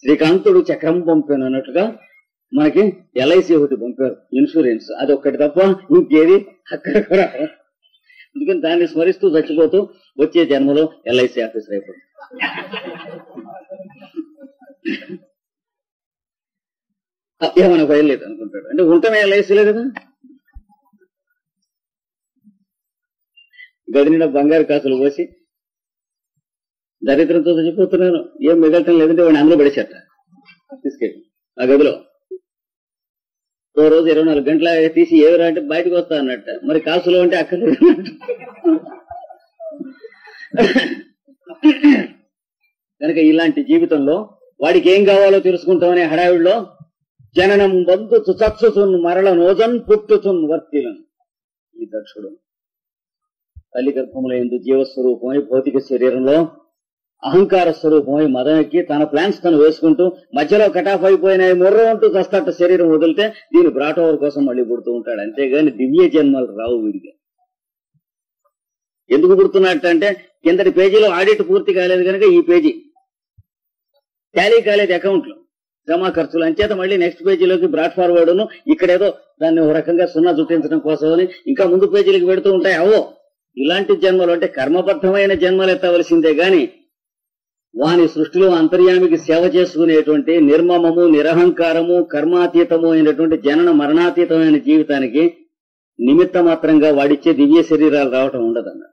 శ్రీకాంతుడు చక్రం పంపాను అన్నట్టుగా మనకి ఎల్ఐసి ఒకటి పంపారు ఇన్సూరెన్స్ అది ఒక్కటి తప్ప ఇంకేది అక్కడ కూడా అందుకని దాన్ని స్మరిస్తూ చచ్చిపోతూ వచ్చే జన్మలో ఎల్ఐసి ఆఫీసర్ అయిపోతుంది ఏమైనా బయలుదేరు అనుకుంటాడు అంటే ఉంటామే ఎల్ఐసీలే కదా గది నిండా బంగారు కాసులు పోసి దరిద్రంతో చచ్చిపోతున్నాను ఏం మిగలటం లేదంటే వాడిని అందులో పడేసేట తీసుకెళ్ళి ఆ గదిలో ఓ రోజు ఇరవై నాలుగు గంటల తీసి ఏవరా అంటే బయటకు వస్తా అన్నట్ట మరి కాసులో అంటే అక్కడ కనుక ఇలాంటి జీవితంలో వాడికి ఏం కావాలో తెలుసుకుంటామనే హడావిడిలో జననం బంధు చచ్చుతున్ మరల నోజన్ పుట్టుతున్ వర్తిలను ఈ దక్షుడు తల్లి గర్భములో ఎందు జీవస్వరూపమై భౌతిక శరీరంలో అహంకార స్వరూపమై మదనెక్కి తన ప్లాన్స్ తను వేసుకుంటూ మధ్యలో కటాఫ్ అయిపోయిన మొర్ర అంటూ చస్తట శరీరం వదిలితే దీని బ్రాటోవర్ కోసం మళ్ళీ పుడుతూ ఉంటాడు అంతేగాని దివ్య జన్మలు రావు వీడికి ఎందుకు పుడుతున్నట్టు అంటే కిందటి పేజీలో ఆడిట్ పూర్తి కాలేదు కనుక ఈ పేజీ టాలీ కాలేదు అకౌంట్లు జమా ఖర్చులు అంచేత మళ్ళీ నెక్స్ట్ పేజీలోకి బ్రాడ్ ఫార్వర్డ్ ఇక్కడేదో దాన్ని ఒక రకంగా సున్నా చుట్టించడం కోసమని ఇంకా ముందు పేజీలకు పెడుతూ ఉంటాయి అవో ఇలాంటి జన్మలు అంటే కర్మబద్ధమైన జన్మలు ఎత్తవలసిందే గాని వాని సృష్టిలో అంతర్యామికి సేవ చేసుకునేటువంటి నిర్మమము నిరహంకారము కర్మాతీతము అయినటువంటి జనన మరణాతీతమైన జీవితానికి నిమిత్త మాత్రంగా వాడిచ్చే దివ్య శరీరాలు రావటం ఉండదన్న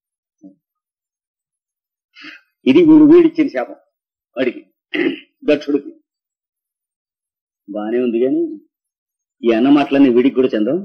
ఇది వీడు వీడిచ్చిన శాపం వాడికి దక్షుడికి బానే ఉంది కానీ ఈ అన్న మాటలన్నీ వీడికి కూడా చెందాం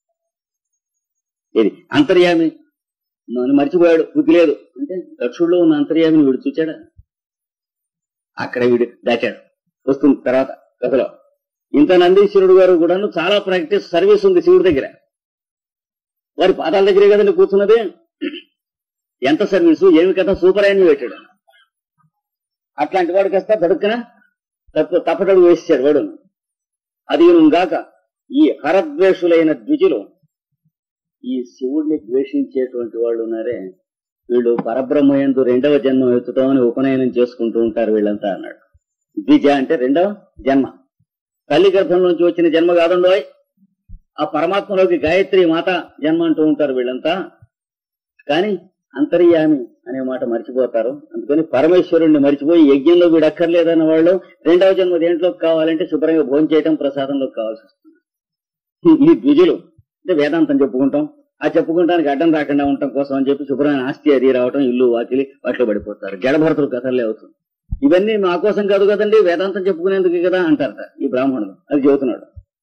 ఇది అంతర్యామి నన్ను మర్చిపోయాడు బుద్ధి లేదు అంటే దక్షుడిలో ఉన్న అంతర్యామిని వీడు చూచాడా అక్కడ వీడు దాచాడు వస్తుంది తర్వాత కథలో ఇంత నందీశ్వరుడు గారు కూడాను చాలా ప్రాక్టీస్ సర్వీస్ ఉంది శివుడి దగ్గర వారి పాదాల దగ్గరే కదండి కూర్చున్నది ఎంత సర్వీసు ఏమి కథ సూపర్ అయిన పెట్టాడు అట్లాంటి వాడు కాస్త దడుక్కున తప్పు తప్పటడుగు వేసాడు వాడు అది గాక ఈ హరద్వేషులైన ద్విజులు ఈ శివుడిని ద్వేషించేటువంటి వాళ్ళు ఉన్నారే వీళ్ళు పరబ్రహ్మయందు రెండవ జన్మ ఎత్తుతామని ఉపనయనం చేసుకుంటూ ఉంటారు వీళ్ళంతా అన్నాడు ద్విజ అంటే రెండవ జన్మ తల్లి గర్భం నుంచి వచ్చిన జన్మ కాదండోయ్ ఆ పరమాత్మలోకి గాయత్రి మాత జన్మ అంటూ ఉంటారు వీళ్ళంతా కానీ అంతర్యామి అనే మాట మర్చిపోతారు అందుకని పరమేశ్వరుణ్ణి మర్చిపోయి యజ్ఞంలో వీడు అక్కర్లేదన్న వాళ్ళు రెండవ జన్మ దేంట్లోకి కావాలంటే శుభ్రంగా భోజనం చేయటం ప్రసాదంలోకి కావాల్సి వస్తుంది ఈ ద్విజులు అంటే వేదాంతం చెప్పుకుంటాం ఆ చెప్పుకుంటానికి అడ్డం రాకుండా ఉండటం కోసం అని చెప్పి శుభ్రమైన ఆస్తి అది రావటం ఇల్లు వాకిలి వాటిలో పడిపోతారు జడభరతులు కథలే అవుతుంది ఇవన్నీ మా కోసం కాదు కదండి వేదాంతం చెప్పుకునేందుకు కదా అంటారట ఈ బ్రాహ్మణుడు అది చెబుతున్నాడు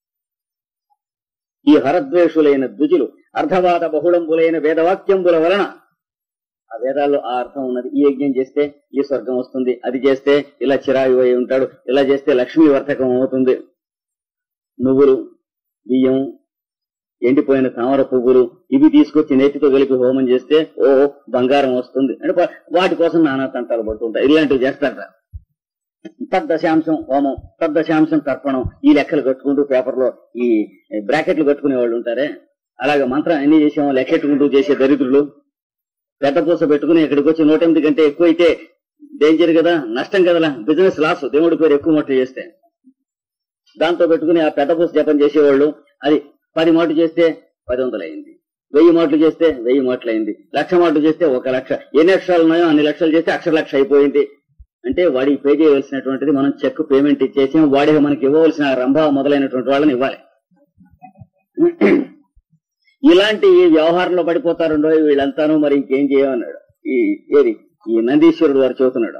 ఈ హరద్వేషులైన ద్విజులు అర్ధవాద బహుళంబులైన వేదవాక్యంబుల వలన ఆ వేదాల్లో ఆ అర్థం ఉన్నది ఈ యజ్ఞం చేస్తే ఈ స్వర్గం వస్తుంది అది చేస్తే ఇలా చిరాయు అయి ఉంటాడు ఇలా చేస్తే లక్ష్మీ వర్ధకం అవుతుంది నువ్వులు బియ్యం ఎండిపోయిన తామర పువ్వులు ఇవి తీసుకొచ్చి నేతితో కలిపి హోమం చేస్తే ఓ బంగారం వస్తుంది అంటే వా- వాటి కోసం నానా తంటాలు పడుతుంటాయి ఇలాంటివి చేస్తారట తద్దశాంశం హోమం తద్దశాంశం తర్పణం ఈ లెక్కలు కట్టుకుంటూ పేపర్లో ఈ బ్రాకెట్లు కట్టుకునే వాళ్ళు ఉంటారే అలాగే మంత్రం ఎన్ని చేసామో లెక్కెట్టుకుంటూ చేసే దరిద్రులు పెద్ద పూస పెట్టుకుని ఇక్కడికి వచ్చి నూట ఎనిమిది కంటే ఎక్కువ అయితే డేంజర్ కదా నష్టం కదా బిజినెస్ లాస్ దేవుడి పేరు ఎక్కువ మొట్ట చేస్తే దాంతో పెట్టుకుని ఆ పెద్ద పూస జపం చేసేవాళ్ళు అది పది మాటలు చేస్తే పది వందలు అయింది వెయ్యి మాటలు చేస్తే వెయ్యి మాటలు అయింది లక్ష మాటలు చేస్తే ఒక లక్ష ఎన్ని అక్షరాలు ఉన్నాయో అన్ని లక్షలు చేస్తే అక్షర లక్ష అయిపోయింది అంటే వాడికి పే చేయవలసినటువంటిది మనం చెక్ పేమెంట్ ఇచ్చేసి వాడికి మనకి ఇవ్వవలసిన రంభ మొదలైనటువంటి వాళ్ళని ఇవ్వాలి ఇలాంటి వ్యవహారంలో పడిపోతారుండో వీళ్ళంతాను మరి ఇంకేం చేయమన్నాడు ఈ ఏది ఈ నందీశ్వరుడు వారు చెబుతున్నాడు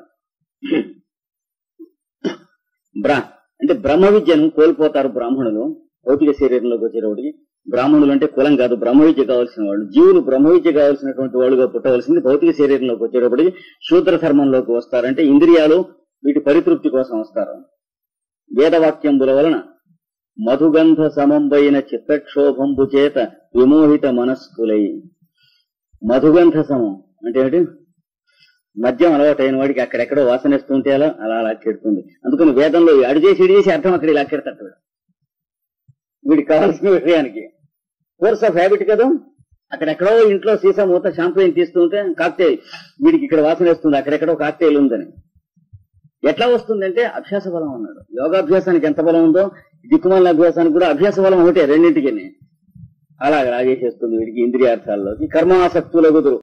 బ్రా అంటే బ్రహ్మ విద్యను కోల్పోతారు బ్రాహ్మణులు భౌతిక శరీరంలోకి వచ్చేటప్పటికి బ్రాహ్మణులు అంటే కులం కాదు బ్రహ్మ విద్య కావాల్సిన వాళ్ళు జీవులు బ్రహ్మ విద్య కావాల్సినటువంటి వాళ్ళుగా పుట్టవలసింది భౌతిక శరీరంలోకి వచ్చేటప్పటికి శూద్ర ధర్మంలోకి వస్తారంటే ఇంద్రియాలు వీటి పరితృప్తి కోసం వస్తారు వేదవాక్యంబుల వలన మధుగంధ సమంబైన చిత్తక్షోభంబు చేత విమోహిత మనస్కులై మధుగంధ సమం అంటే ఏంటి మద్యం అలవాటైన వాడికి అక్కడెక్కడో వాసనేస్తుంటే అలా అలా అలా చెడుతుంది అందుకని వేదంలో అడి చేసి ఇడి చేసి అర్థం అక్కడ ఇలా కెడతాడు వీడికి కావాల్సిన విషయానికి కోర్స్ ఆఫ్ హ్యాబిట్ కదా అక్కడెక్కడో ఇంట్లో సీసా మూత షాంపెయిన్ తీస్తుంటే కాక్టైల్ వీడికి ఇక్కడ వాసన వేస్తుంది అక్కడెక్కడో కాక్టైల్ ఉందని ఎట్లా వస్తుందంటే అభ్యాస బలం అన్నాడు యోగాభ్యాసానికి ఎంత బలం ఉందో దిక్కుమాల అభ్యాసానికి కూడా అభ్యాస బలం ఒకటే రెండింటికి అలా రాజేసేస్తుంది వీడికి ఇంద్రియార్థాల్లోకి కర్మాసక్తుల కుదురు